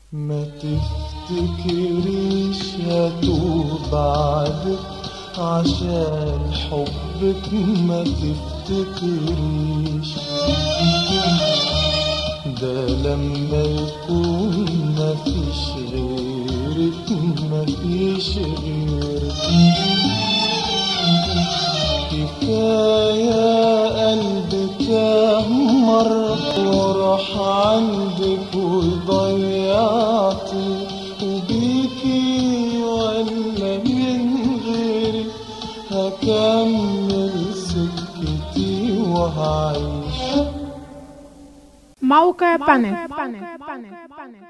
ما تفتكريش هتوب بعدك عشان حبك ما تفتكريش ده لما يكون مفيش غيرك مفيش غيرك كفاية قلبك مرة وراح عندك وضيعتي وبيكي ولا من غيرك هكمل سكتي وهعيش موقع بانل